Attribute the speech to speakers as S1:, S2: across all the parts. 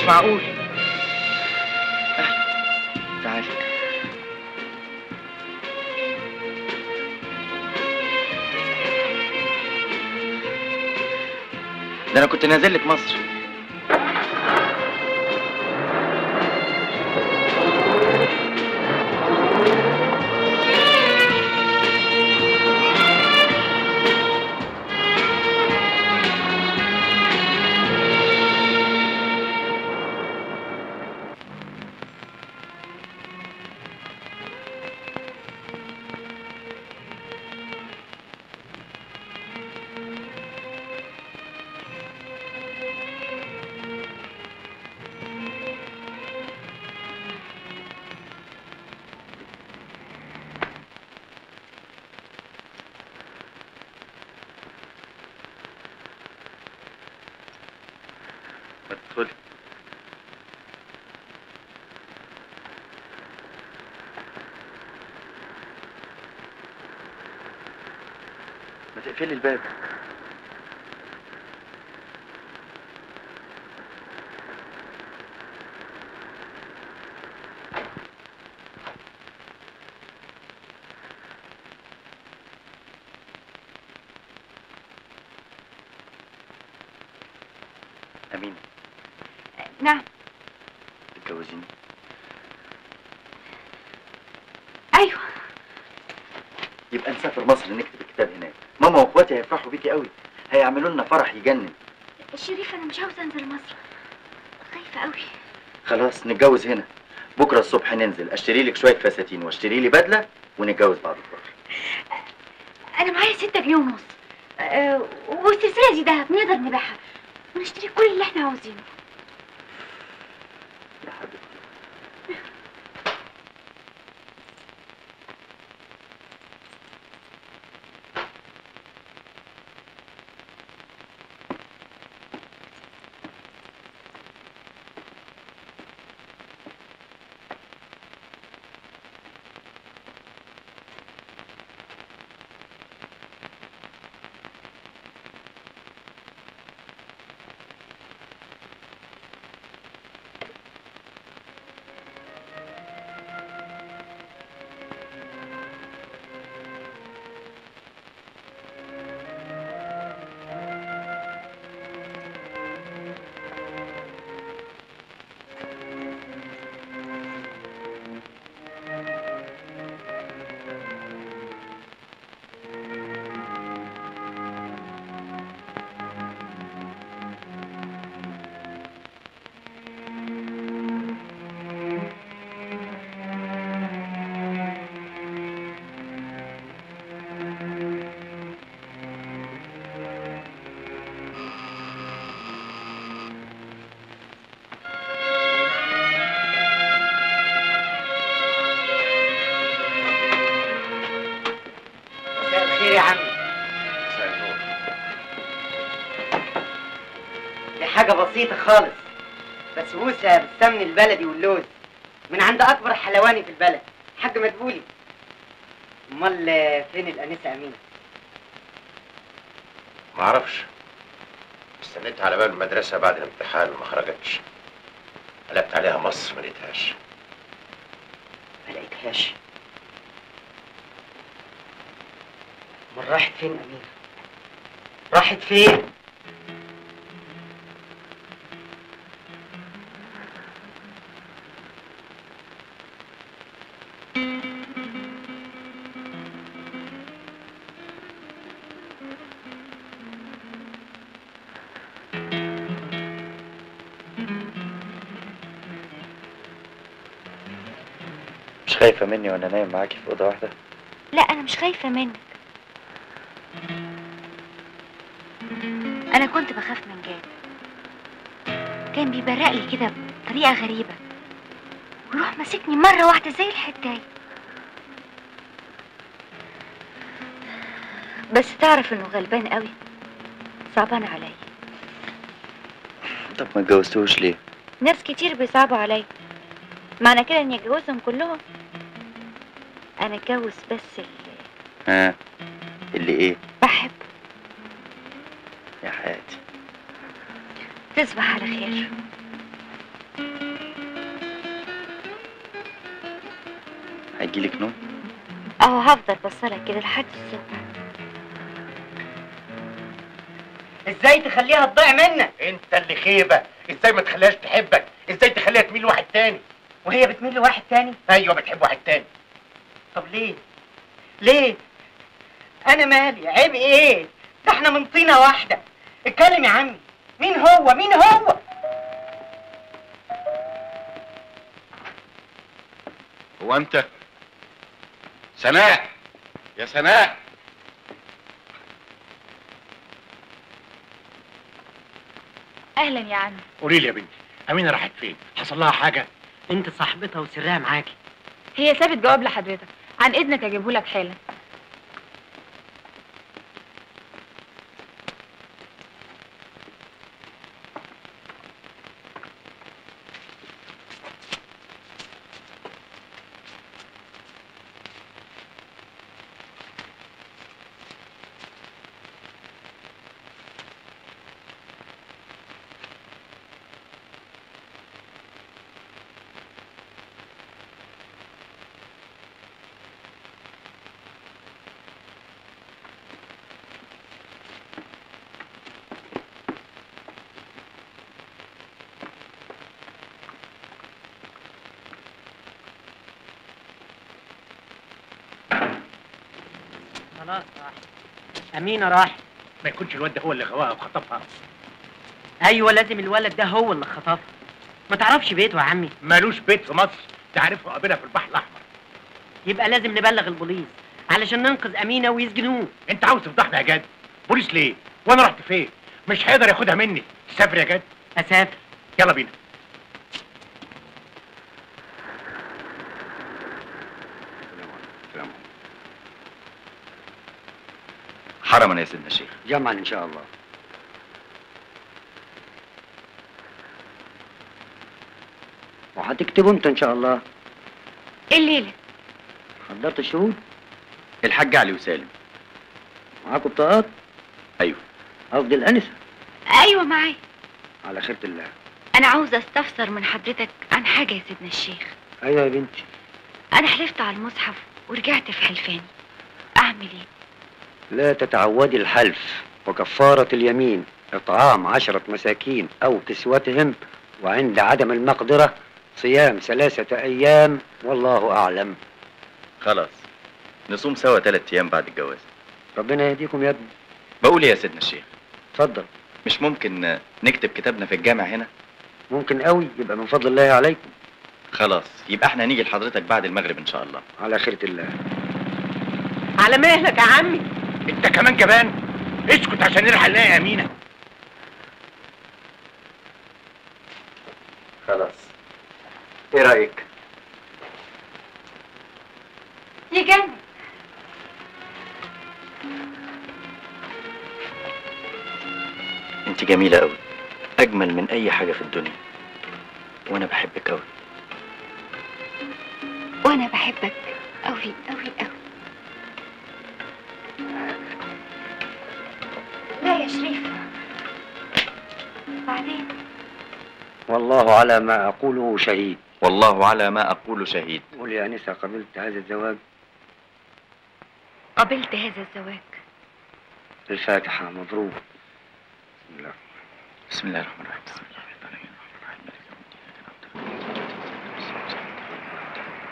S1: معقول
S2: تعالي ده انا كنت نازل لك مصر ما تدخلي ما تقفلي الباب أمين
S3: نعم
S2: تتجوزيني
S3: ايوه
S2: يبقى نسافر مصر نكتب الكتاب هناك ماما واخواتي هيفرحوا بيكي قوي هيعملوا لنا فرح يجنن
S3: شريف انا مش عاوزه انزل مصر خايفه قوي
S2: خلاص نتجوز هنا بكره الصبح ننزل اشتري لك شويه فساتين واشتري لي بدله ونتجوز بعد الظهر
S3: انا معايا ستة جنيه ونص أه والسلسله دي دهب نقدر نبيعها ونشتري كل اللي احنا عاوزينه
S2: يا حبيبتي
S1: مساء الخير يا عم دي حاجة بسيطة خالص بسبوسة بالسمن البلدي واللوز من عند أكبر حلواني في البلد حاج مدبولي أمال فين الأنسة أمينة؟
S4: ما اعرفش استنيت على باب المدرسة بعد الامتحان وما خرجتش قلبت عليها مصر ما لقيتهاش
S1: ما لقيتهاش أمال راحت فين أمينة؟ راحت فين؟
S2: مش خايفه مني وانا نايم معاكي في اوضه واحده
S3: لا انا مش خايفه منك انا كنت بخاف من جاد كان بيبرق لي كده بطريقه غريبه ويروح ماسكني مره واحده زي الحدايه بس تعرف انه غلبان قوي صعبان عليا
S2: طب ما اتجوزتوش ليه
S3: ناس كتير بيصعبوا عليا معنى كده اني اتجوزهم كلهم انا اتجوز بس اللي
S2: ها اللي ايه
S3: بحبه
S2: يا حياتي
S3: تصبح على خير
S2: هيجيلك نوم
S3: اهو هفضل بصلك كده لحد الصبح
S1: ازاي تخليها تضيع منك
S4: انت اللي خيبه ازاي ما تخليهاش تحبك ازاي تخليها تميل لواحد تاني
S1: وهي بتميل لواحد تاني
S4: ايوه بتحب واحد تاني
S1: طب ليه ليه انا مالي عيب ايه ده احنا من طينه واحده اتكلم يا عمي مين هو مين هو
S4: هو انت سناء يا سناء
S3: اهلا يا عم
S4: قولي لي يا بنتي امينه راحت فين حصل لها حاجه
S1: انت صاحبتها وسرها معاكي
S5: هي سابت جواب لحضرتك عن اذنك اجيبه لك حالا
S1: خلاص راح امينه راح
S4: ما يكونش الواد ده هو اللي غواها وخطفها
S1: ايوه لازم الولد ده هو اللي خطفها ما تعرفش بيته يا عمي
S4: مالوش بيت في مصر تعرفه قابلها في البحر الاحمر
S1: يبقى لازم نبلغ البوليس علشان ننقذ امينه ويسجنوه
S4: انت عاوز تفضحنا يا جد بوليس ليه وانا رحت فين مش هيقدر ياخدها مني سافر يا جد
S1: اسافر
S4: يلا بينا
S2: حرما يا سيدنا الشيخ
S6: جمعا ان شاء الله وهتكتبوا انت ان شاء الله
S3: الليله
S6: حضرت الشهود
S2: الحاج علي وسالم
S6: معاكم بطاقات
S2: ايوه
S6: قصدي الانسه
S3: ايوه معايا
S6: على خيرة الله
S3: انا عاوزه استفسر من حضرتك عن حاجه يا سيدنا الشيخ
S6: ايوه يا بنتي
S3: انا حلفت على المصحف ورجعت في حلفاني اعمل ايه
S6: لا تتعودي الحلف وكفارة اليمين إطعام عشرة مساكين أو كسوتهم وعند عدم المقدرة صيام ثلاثة أيام والله أعلم
S2: خلاص نصوم سوا ثلاث ايام بعد الجواز
S6: ربنا يهديكم يا ابني
S2: بقول إيه يا سيدنا الشيخ
S6: اتفضل
S2: مش ممكن نكتب كتابنا في الجامع هنا
S6: ممكن قوي يبقى من فضل الله عليكم
S2: خلاص يبقى احنا هنيجي لحضرتك بعد المغرب ان شاء الله
S6: على خيرة الله
S1: على مهلك يا عمي
S4: انت كمان جبان اسكت عشان نلحق نلاقي يا امينه
S2: خلاص ايه رايك
S3: يجنن
S2: انت جميله قوي اجمل من اي حاجه في الدنيا وانا بحبك قوي
S3: وانا بحبك قوي قوي قوي لا يا شريف بعدين
S6: والله على ما أقوله شهيد
S2: والله على ما اقول شهيد
S6: قول يا أنسة قبلت هذا الزواج
S3: قبلت هذا الزواج
S6: الفاتحة مبروك بسم الله
S2: بسم الله الرحمن الرحيم بسم الله الرحمن الرحيم الرحمن مالك يوم الدين إياك نعبد وإياك نستعين.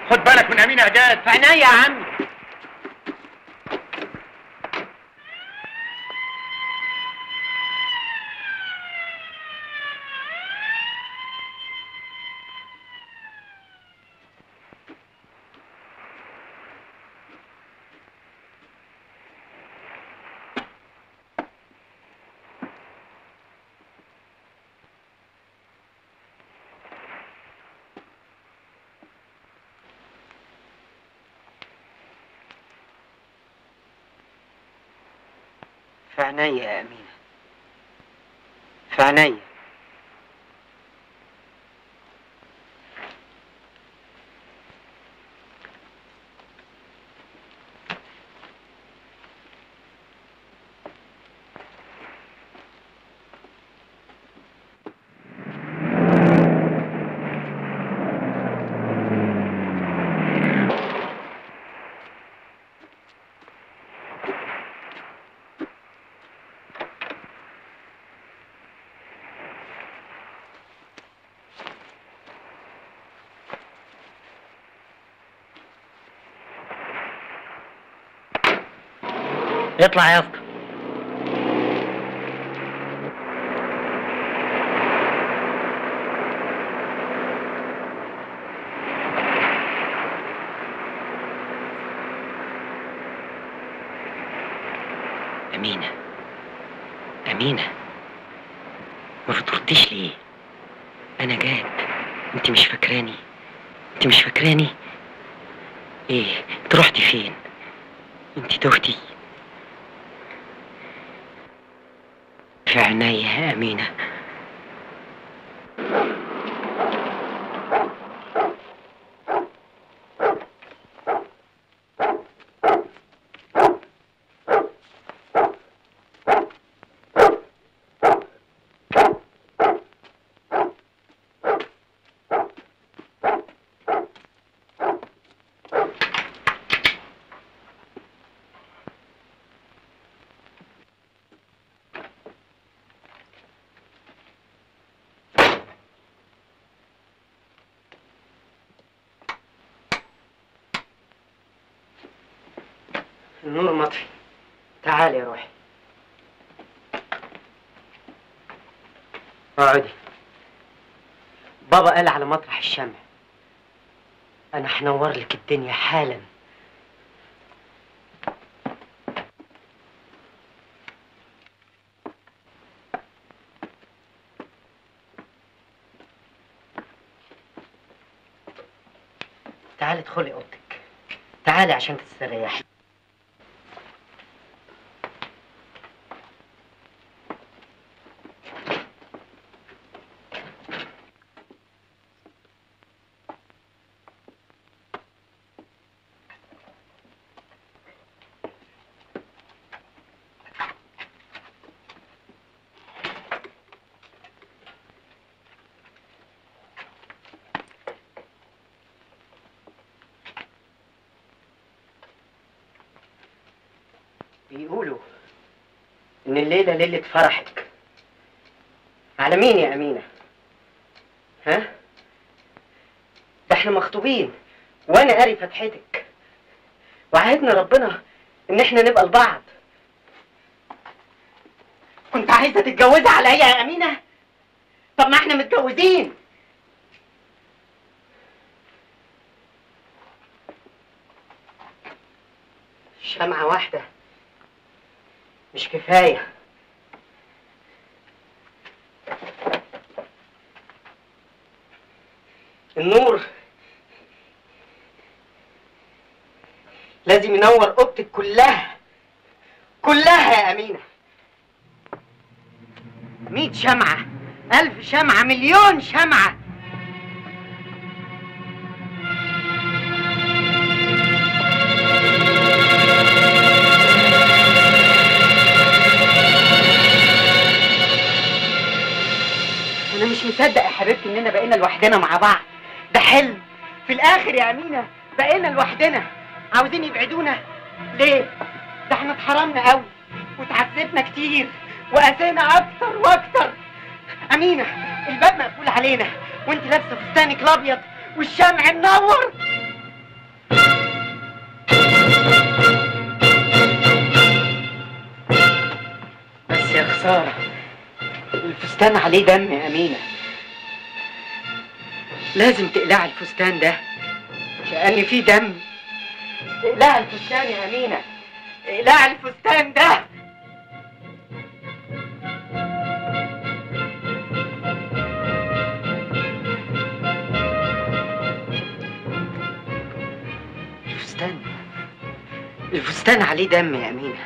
S4: خد بالك من امين اعداد
S1: في عينيا يا عمي في عينيا يا أمينة في عينيا اطلع يا اسطى
S7: أمينة أمينة ما بترديش ليه أنا جاد أنت مش فاكراني أنت مش فاكراني إيه أنت رحتي فين أنت تهتي في عينيا يا أمينة
S1: النور مطفي تعالي يا روحي اقعدي بابا قال على مطرح الشمع انا هنور لك الدنيا حالا تعالي ادخلي اوضتك تعالي عشان تستريحي بيقولوا إن الليلة ليلة فرحك على مين يا أمينة؟ ها؟ ده احنا مخطوبين وأنا قاري فتحتك وعهدنا ربنا إن احنا نبقى لبعض كنت عايزة تتجوزي عليا يا أمينة؟ طب ما احنا متجوزين شمعة واحدة مش كفاية النور لازم ينور اوضتك كلها كلها يا أمينة مية شمعة ألف شمعة مليون شمعة أنا مش مصدق يا حبيبتي إننا بقينا لوحدنا مع بعض ده حلم في الآخر يا أمينة بقينا لوحدنا عاوزين يبعدونا ليه؟ ده احنا اتحرمنا قوي وتعذبنا كتير وقاسينا أكتر وأكتر أمينة الباب مقفول علينا وأنت لابسة فستانك الأبيض والشمع منور بس يا خسارة الفستان عليه دم يا أمينة لازم تقلعي الفستان ده كأن فيه دم اقلعي الفستان يا أمينة اقلعي الفستان ده الفستان الفستان عليه دم يا أمينة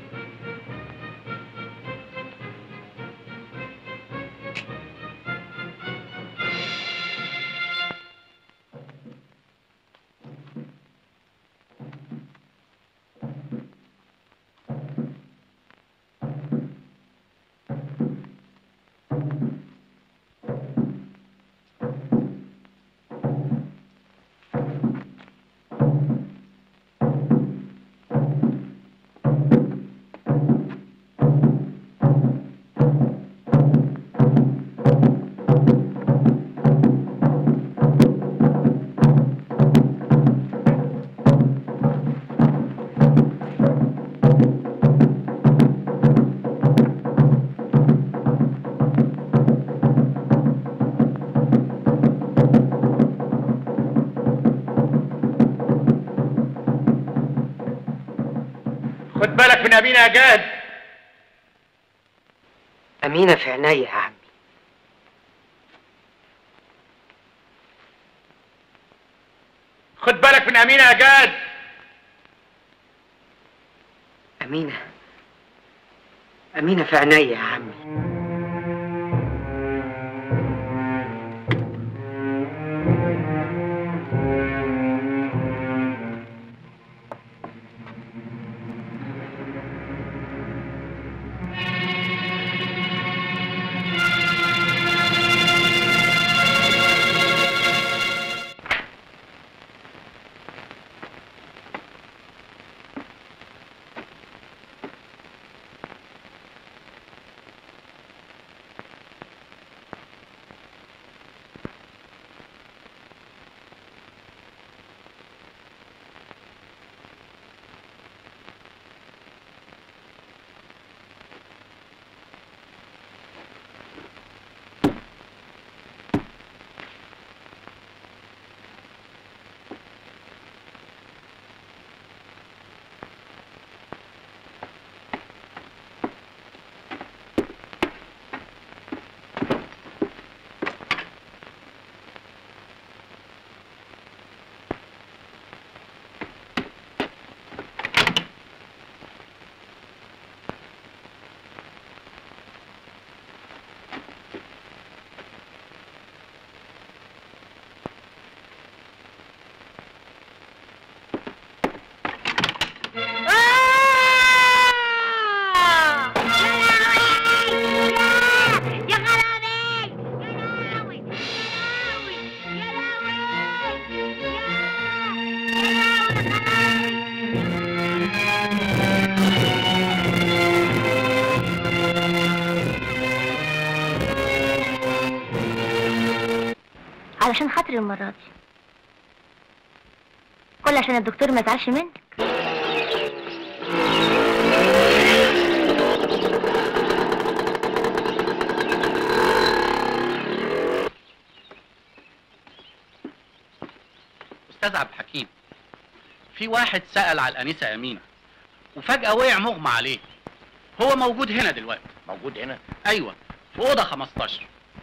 S8: خد بالك من أمينة يا جاد
S1: أمينة في عينيا يا عمي
S8: خد بالك من أمينة يا جاد
S1: أمينة أمينة في عينيا يا عمي
S3: علشان خاطري المرة دي كل عشان الدكتور ما يزعلش منك
S9: استاذ عبد الحكيم في واحد سأل على الأنسة أمينة وفجأة وقع مغمى عليه هو موجود هنا دلوقتي
S4: موجود هنا
S9: أيوة في أوضة 15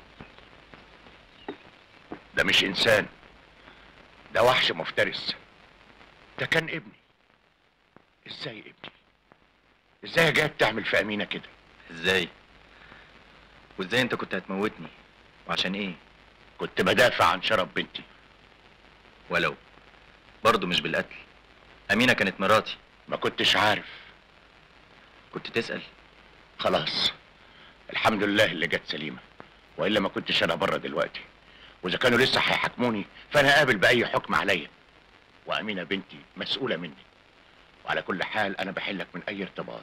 S4: ده مش إنسان ده وحش مفترس ده كان ابني ازاي ابني ازاي جاي تعمل في أمينة كده
S2: ازاي وازاي انت كنت هتموتني وعشان ايه
S4: كنت بدافع عن شرف بنتي
S2: ولو برضه مش بالقتل امينه كانت مراتي
S4: ما كنتش عارف
S2: كنت تسال
S4: خلاص الحمد لله اللي جت سليمة وإلا ما كنتش أنا بره دلوقتي وإذا كانوا لسه هيحاكموني فأنا قابل بأي حكم عليا وأمينة بنتي مسؤولة مني وعلى كل حال أنا بحلك من أي ارتباط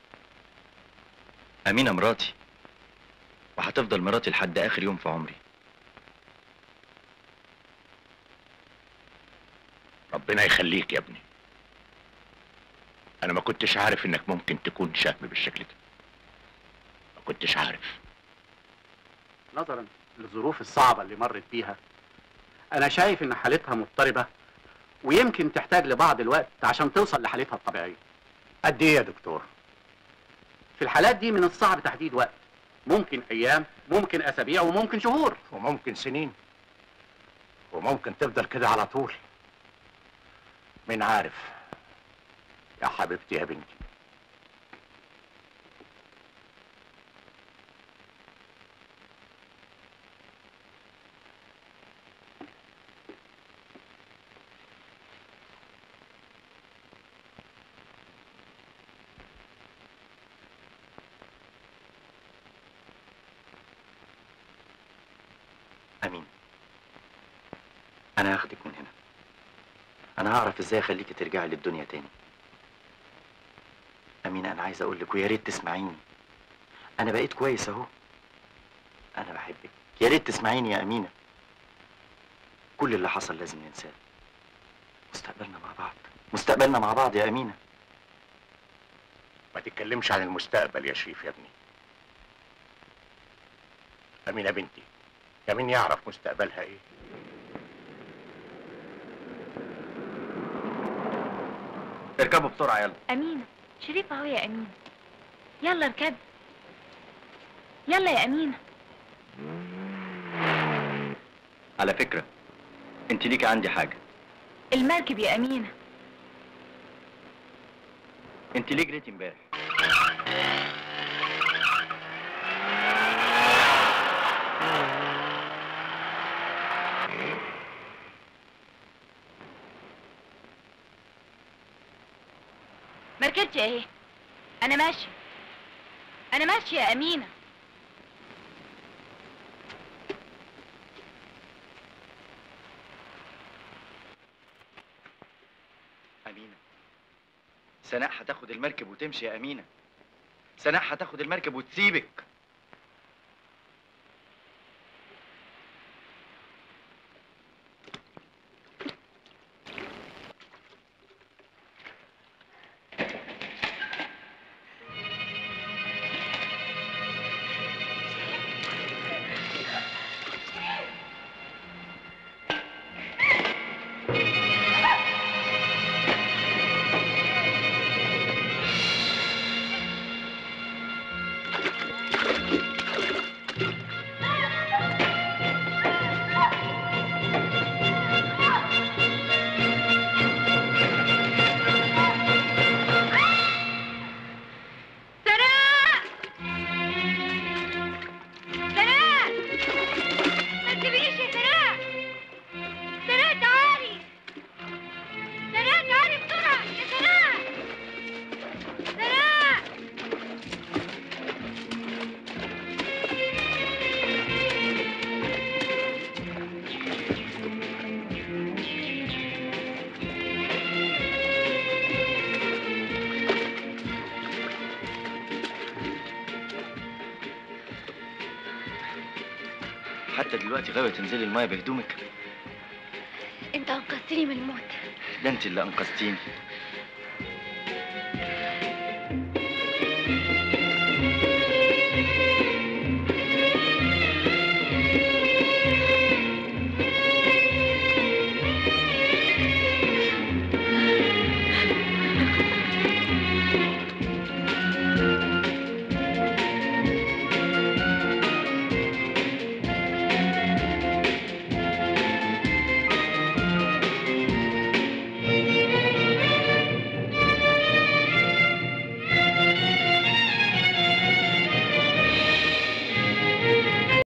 S2: امينه مراتي وهتفضل مراتي لحد اخر يوم في عمري
S4: ربنا يخليك يا ابني انا ما كنتش عارف انك ممكن تكون شهم بالشكل ده ما كنتش عارف
S9: نظرا للظروف الصعبة اللي مرت بيها أنا شايف إن حالتها مضطربة ويمكن تحتاج لبعض الوقت عشان توصل لحالتها الطبيعية.
S8: قد ايه يا دكتور
S9: في الحالات دي من الصعب تحديد وقت. ممكن أيام، ممكن أسابيع، وممكن شهور.
S8: وممكن سنين وممكن تفضل كده على طول مين عارف يا حبيبتي يا بنتي
S2: امين انا هاخدك من هنا انا هعرف ازاي اخليكي ترجعي للدنيا تاني امين انا عايز اقول لك ويا ريت تسمعيني انا بقيت كويس اهو انا بحبك يا ريت تسمعيني يا امينه كل اللي حصل لازم ننساه مستقبلنا مع بعض مستقبلنا مع بعض يا امينه
S8: ما تتكلمش عن المستقبل يا شريف يا ابني أمينة بنتي يا مين يعرف مستقبلها ايه
S2: اركبوا بسرعه يلا
S5: أمينة شريف أهو يا أمينة يلا اركبي يلا يا أمينة
S2: على فكره انت ليكي عندي حاجه
S5: المركب يا أمينة
S2: انت ليه جريتي امبارح
S5: مركبتش اهي أنا ماشية أنا ماشية يا أمينة
S2: امينه سناء هتاخد المركب وتمشي يا امينه سناء هتاخد المركب وتسيبك
S3: سناء سناء ما تسيبينيش يا سناء سناء تعالي سناء تعالي بسرعة يا سناء سناء
S2: حتى دلوقتي غاويه تنزلي المايه بهدومك
S3: انت انقذتني من الموت
S2: ده انت اللي انقذتيني